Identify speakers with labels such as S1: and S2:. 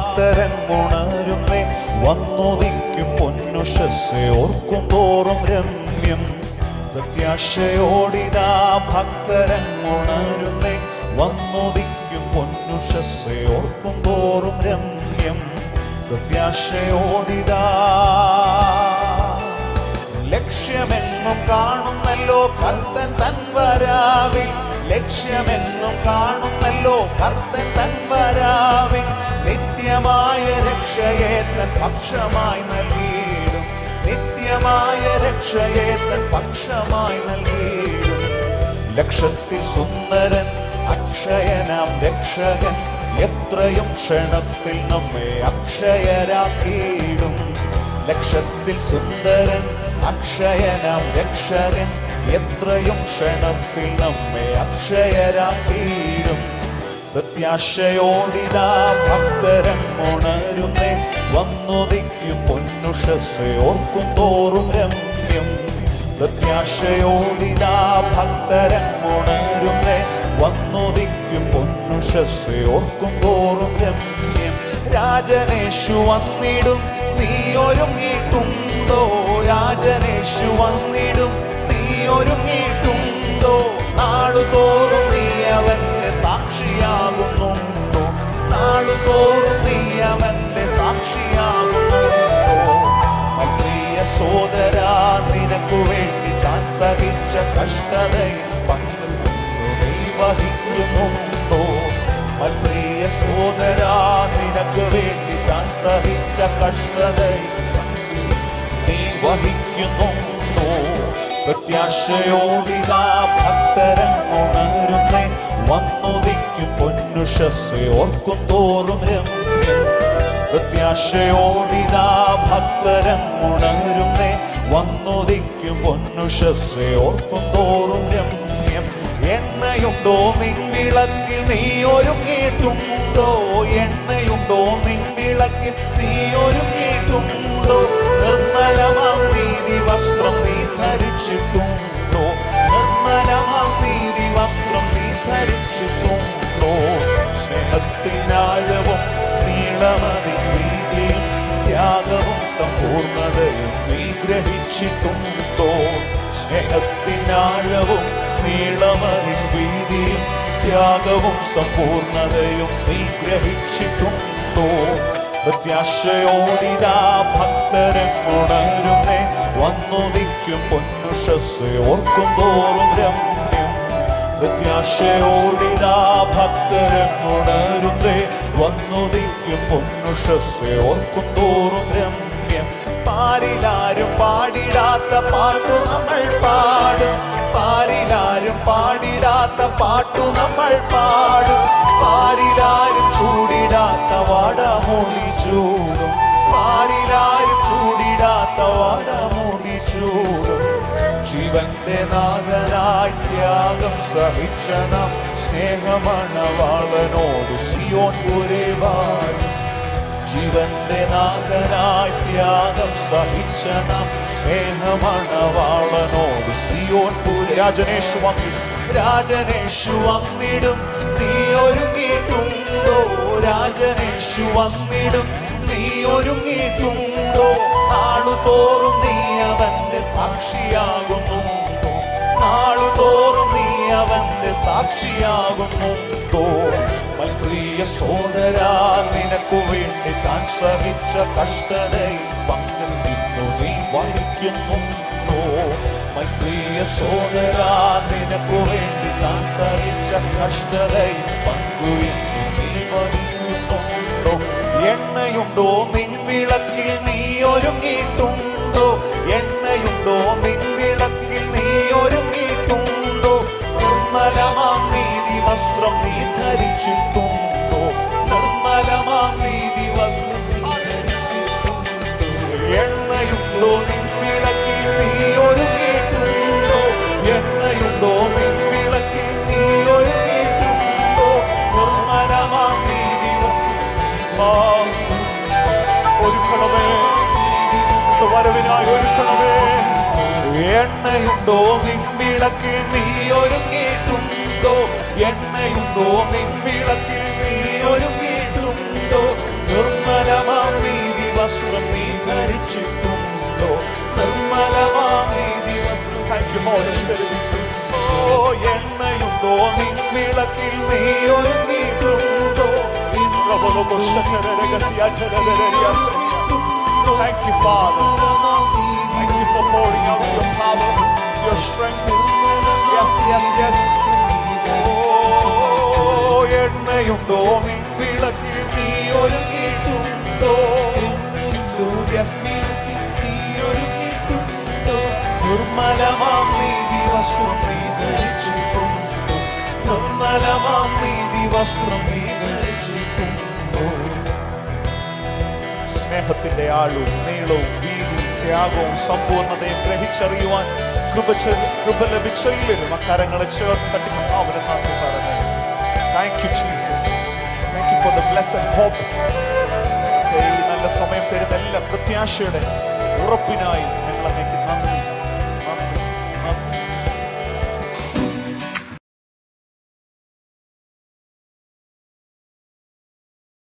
S1: ഭക്തരങ്ങുണരുന്നേ വന്നുദിക്കും പൊന്നുഷസ് ഓർക്കും തോറും രമ്യം പ്രത്യാശയോടിതാ ഭക്തരങ്ങുണരുന്നേ വന്നുദിക്കും പൊന്നുഷസ് ഓർക്കും തോറും രമ്യം പ്രത്യാശയോടിതാ ലക്ഷ്യമെന്നും കാണുന്നല്ലോ കർത്തൻ തൻ വരാവിൽ ലക്ഷ്യമെന്നും കാണുന്നല്ലോ കർത്തൻ തൻ വരാവിൽ നിത്യമായ രക്ഷയെ തൻ പക്ഷമായി നൽകിയിടും നിത്യമായ രക്ഷയെ തൻ പക്ഷമായി നൽകിയിടും ലക്ഷത്തിൽ സുന്ദരൻ അക്ഷയനാം രക്ഷകൻ എത്രയും ക്ഷണത്തിൽ നമ്മെ അക്ഷയരാക്കിയിടും ലക്ഷത്തിൽ സുന്ദരൻ അക്ഷയനാം രക്ഷകൻ എത്രയും ക്ഷണത്തിൽ നമ്മെ അക്ഷയരാക്കിയിടും പ്രത്യാശയോടിതാ ഭക്തരൻ ഉണരുന്നേ വന്നുദിക്കും പൊന്നുഷസ് ഓർക്കും തോറും രമ്യം പ്രത്യാശയോടിതാ ഭക്തരൻ ഉണരുന്നേ വന്നുദിക്കും പൊന്നുഷസ് ഓർക്കും തോറും രമ്യം രാജനേഷു വന്നിടും നീ ഒരുങ്ങിയിട്ടുണ്ടോ രാജനേഷു വന്നിടും നീ ഒരുങ്ങിയിട്ടുണ്ടോ നാളുതോറും നീ അവന്റെ സാക്ഷിയാകുന്നുണ്ടോ നാളുതോറും നീ അവന്റെ സാക്ഷിയാകുന്നുണ്ടോ പ്രിയ സോദരാ നിനക്കു വേണ്ടി താൻ സഹിച്ച കഷ്ടതയിൽ പങ്കെടുത്തു നീ വഹിക്കുന്നുണ്ടോ പ്രിയ സോദരാ നിനക്ക് വേണ്ടി താൻ സഹിച്ച കഷ്ടതയിൽ നീ വഹിക്കുന്നുണ്ടോ പ്രത്യാശയോടിതാ ഭക്തരൻ ഉണരുന്നേ വന്നുദിക്കും പൊന്നുഷസ് ഓർക്കും തോറും രമ്യം പ്രത്യാശയോടിതാ ഭക്തരൻ ഉണരുന്നേ വന്നുദിക്കും പൊന്നുഷസ് ഓർക്കും തോറും രമ്യം എണ്ണയുണ്ടോ നിൻ വിളക്കിൽ നീ ഒരുങ്ങിയിട്ടുണ്ടോ എണ്ണയുണ്ടോ നിൻ വിളക്കിൽ നീ ഒരുങ്ങിയിട്ടുണ്ടോ നിർമ്മലമാം നീതി വസ്ത്രം നീ ധരിച്ചിട്ടുണ്ടോ നിർമ്മലമാം നീതി വസ്ത്രം നീ ധരിച്ചിട്ടുണ്ടോ സ്നേഹത്തിനാഴവും നീളമതിൻ വീതിയും ത്യാഗവും സമ്പൂർണതയും നീ ഗ്രഹിച്ചിട്ടുണ്ടോ സ്നേഹത്തിനാഴവും നീളമതിൻ വീതിയും ത്യാഗവും സമ്പൂർണതയും നീ ഗ്രഹിച്ചിട്ടുണ്ടോ പ്രത്യാശയോടിതാ ഭക്തരൻ ഉണരുന്നേ വന്നുദിക്കും പൊന്നുഷസ് ഓർക്കും തോറും രമ്യം പ്രത്യാശയോടിതാ ഭക്തരൻ ഉണരുന്നേ വന്നുദിക്കും പൊന്നുഷസ് ഓർക്കും തോറും രമ്യം പാരിലാരും പാടിടാത്ത പാട്ടു നമ്മൾ പാടും പാരിലാരും പാടിടാത്ത പാട്ടു നമ്മൾ പാടും പാരിലാരും ചൂടിടാത്ത വാടാമൂടി ചൂടും പാരിലാരും ചൂടിടാത്ത വാടാമൂടി ചൂടും ജീവന്റെ നാഥനായി ത്യാഗം സഹിച്ച നാം സ്നേഹമണവാളനോട് സിയോൻ പുരവാരും ജീവന്റെ നാഥനായി ത്യാഗം സഹിച്ച നാം സ്നേഹമണവാളനോട് സിയോൻ പുര രാജനേഷു വന്നിടും രാജനേഷു വന്നിടും നീ ഒരുങ്ങിയിട്ടുണ്ടോ രാജനേഷു വന്നിടും നീ ഒരുങ്ങിയിട്ടുണ്ടോ നാളുതോറും നീ അവന്റെ സാക്ഷിയാകുന്നുണ്ടോ നാളുതോറും നീ അവന്റെ സാക്ഷിയാകുന്നുണ്ടോ പ്രിയ സോദരാ നിനക്കു വേണ്ടി താൻ സഹിച്ച കഷ്ടതയിൽ പങ്കിൽ നിന്നു നീ വഹിക്കുന്നുണ്ടോ പ്രിയ സോദരാ നിനക്കു വേണ്ടി താൻ സഹിച്ച കഷ്ടതയിൽ പങ്കുന്നു നീ വഹിക്കുന്നുണ്ടോ എണ്ണയുണ്ടോ നിൻ വിളക്കിൽ നീ ഒരുങ്ങിയിട്ടുണ്ടോ എണ്ണയുണ്ടോ നിൻ വിളക്കിൽ നീ ഒരുങ്ങിയിട്ടുണ്ടോ നിർമ്മലമാം നീതി വസ്ത്രം നീ ധരിച്ചിട്ടുണ്ടോ നിർമ്മലമാം നീതി വസ്ത്രം നീ ധരിച്ചിട്ടുണ്ടോ എണ്ണയുണ്ടോ നിൻ വിളക്കിൽ നീ ഒരുങ്ങിയിട്ടുണ്ടോ എണ്ണയുണ്ടോ നിൻ വിളക്കിൽ നീ ഒരുങ്ങിയിട്ടുണ്ടോ നിർമ്മലമാം നീതി വസ്ത്രം ഒരുക്കണമേ വരവിനായി ഒരുക്കണമേ എണ്ണയുണ്ടോ നിൻ വിളക്കിൽ നീ ഒരുങ്ങിയിട്ടുണ്ടോ എണ്ണയുണ്ടോ നിൻ വിളക്കിൽ നീ ഒരുങ്ങിയിട്ടുണ്ടോ നിർമ്മ ധരിച്ചിട്ടുണ്ടോ നിർമ്മലമാം നീതി വസ്ത്രം Thank you, Holy Spirit. ഓ എണ്ണയുണ്ടോ നിൻ വിളക്കിൽ നീ ഒരുങ്ങിയിട്ടുണ്ടോ Thank you, Father. Thank you for pouring out your power, your strength. Yes, yes, yes. ഓ എണ്ണയുണ്ടോ നിൻ വിളക്കിൽ നീ ഒരുങ്ങിയിട്ടുണ്ടോ Yes. നിർമ്മലമാം നീതി വസ്ത്രം നീ ധരിച്ചിട്ടുണ്ടോ നിർമ്മലമാം നീതി വസ്ത്രം നീ ധരിച്ചിട്ടുണ്ടോ സ്നേഹത്തിന്റെ ആഴവും നീളവും വീതിയും ത്യാഗവും സമ്പൂർണ്ണതയും ഗ്രഹിച്ചറിയുവാൻ കൃപ ചെ- കൃപ ലഭിച്ച എല്ലാവരും അക്കരങ്ങളെ ചേർത്ത് തട്ടി കർത്താവിനെ നന്ദി പറഞ്ഞു thank you Jesus thank you for the blessed hope ഈ നല്ല സമയം തരുന്ന എല്ലാ പ്രത്യാശയുടെ ഉറപ്പിനായി ഞങ്ങൾ അങ്ങേക്ക് നന്ദി